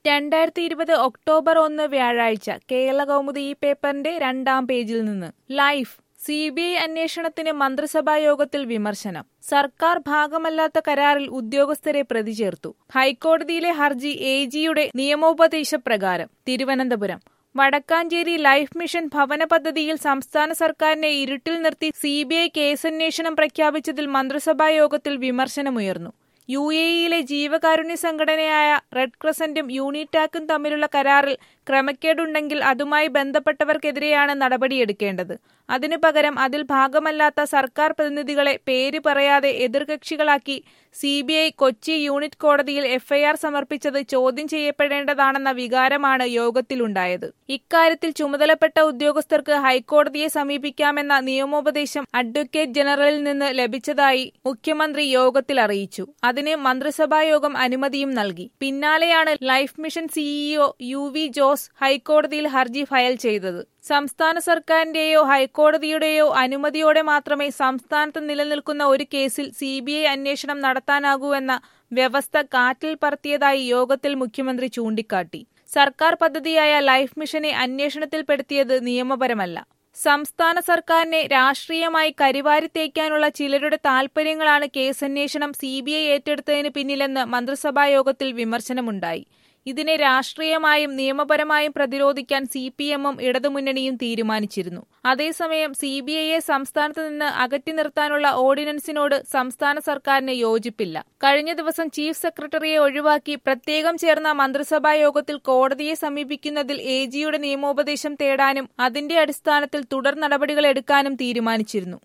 രണ്ടായിരത്തി ഇരുപത് ഒക്ടോബർ ഒന്ന് വ്യാഴാഴ്ച കേരള കൗമുദി ഈ പേപ്പറിന്റെ രണ്ടാം പേജിൽ നിന്ന് ലൈഫ് സി ബി ഐ അന്വേഷണത്തിന് മന്ത്രിസഭാ യോഗത്തിൽ വിമർശനം സർക്കാർ ഭാഗമല്ലാത്ത കരാറിൽ ഉദ്യോഗസ്ഥരെ പ്രതി ചേർത്തു ഹൈക്കോടതിയിലെ ഹർജി എ ജിയുടെ നിയമോപദേശപ്രകാരം തിരുവനന്തപുരം വടക്കാഞ്ചേരി ലൈഫ് മിഷൻ ഭവന പദ്ധതിയിൽ സംസ്ഥാന സർക്കാരിനെ ഇരുട്ടിൽ നിർത്തി സി ബി ഐ കേസന്വേഷണം പ്രഖ്യാപിച്ചതിൽ മന്ത്രിസഭാ യോഗത്തിൽ വിമർശനമുയർന്നു യു എ ഇയിലെ ജീവകാരുണ്യ സംഘടനയായ റെഡ് ക്രസന്റും യൂണിടാക്കും തമ്മിലുള്ള കരാറിൽ ക്രമക്കേടുണ്ടെങ്കിൽ അതുമായി ബന്ധപ്പെട്ടവർക്കെതിരെയാണ് നടപടിയെടുക്കേണ്ടത് അതിനു പകരം അതിൽ ഭാഗമല്ലാത്ത സർക്കാർ പ്രതിനിധികളെ പേര് പറയാതെ എതിർകക്ഷികളാക്കി C B I Kochi unit കോടതിയിൽ എഫ്ഐആർ സമർപ്പിച്ചത് ചോദ്യം ചെയ്യപ്പെടേണ്ടതാണെന്ന വികാരമാണ് യോഗത്തിലുണ്ടായത് ഇക്കാര്യത്തിൽ ചുമതലപ്പെട്ട ഉദ്യോഗസ്ഥർക്ക് ഹൈക്കോടതിയെ സമീപിക്കാമെന്ന നിയമോപദേശം അഡ്വക്കേറ്റ് ജനറലിൽ നിന്ന് ലഭിച്ചതായി മുഖ്യമന്ത്രി യോഗത്തിൽ അറിയിച്ചു അതിന് മന്ത്രിസഭായോഗം അനുമതിയും നൽകി പിന്നാലെയാണ് life mission CEO U V Jose ഹൈക്കോടതിയിൽ ഹർജി ഫയൽ ചെയ്തത് സംസ്ഥാന സർക്കാരിന്റെയോ ഹൈക്കോടതിയുടെയോ അനുമതിയോടെ മാത്രമേ സംസ്ഥാനത്ത് നിലനിൽക്കുന്ന ഒരു കേസിൽ സി ബി ഐ അന്വേഷണം നടത്താനാകൂവെന്ന വ്യവസ്ഥ കാറ്റിൽ പറത്തിയതായി യോഗത്തിൽ മുഖ്യമന്ത്രി ചൂണ്ടിക്കാട്ടി സർക്കാർ പദ്ധതിയായ ലൈഫ് മിഷനെ അന്വേഷണത്തിൽപ്പെടുത്തിയത് നിയമപരമല്ല സംസ്ഥാന സർക്കാരിനെ രാഷ്ട്രീയമായി കരിവാരിത്തേക്കാനുള്ള ചിലരുടെ താൽപര്യങ്ങളാണ് കേസന്വേഷണം സി ബി ഐ ഏറ്റെടുത്തതിന് പിന്നിലെന്ന് മന്ത്രിസഭായോഗത്തിൽ വിമർശനമുണ്ടായി ഇതിനെ രാഷ്ട്രീയമായും നിയമപരമായും പ്രതിരോധിക്കാൻ സി പി എമ്മും ഇടതുമുന്നണിയും തീരുമാനിച്ചിരുന്നു അതേസമയം സി ബി ഐയെ സംസ്ഥാനത്ത് നിന്ന് അകറ്റി നിർത്താനുള്ള ഓർഡിനൻസിനോട് സംസ്ഥാന സർക്കാരിന് യോജിപ്പില്ല കഴിഞ്ഞ ദിവസം ചീഫ് സെക്രട്ടറിയെ ഒഴിവാക്കി പ്രത്യേകം ചേർന്ന മന്ത്രിസഭാ യോഗത്തിൽ കോടതിയെ സമീപിക്കുന്നതിൽ എ ജിയുടെ നിയമോപദേശം തേടാനും അതിന്റെ അടിസ്ഥാനത്തിൽ തുടർ നടപടികൾ എടുക്കാനും തീരുമാനിച്ചിരുന്നു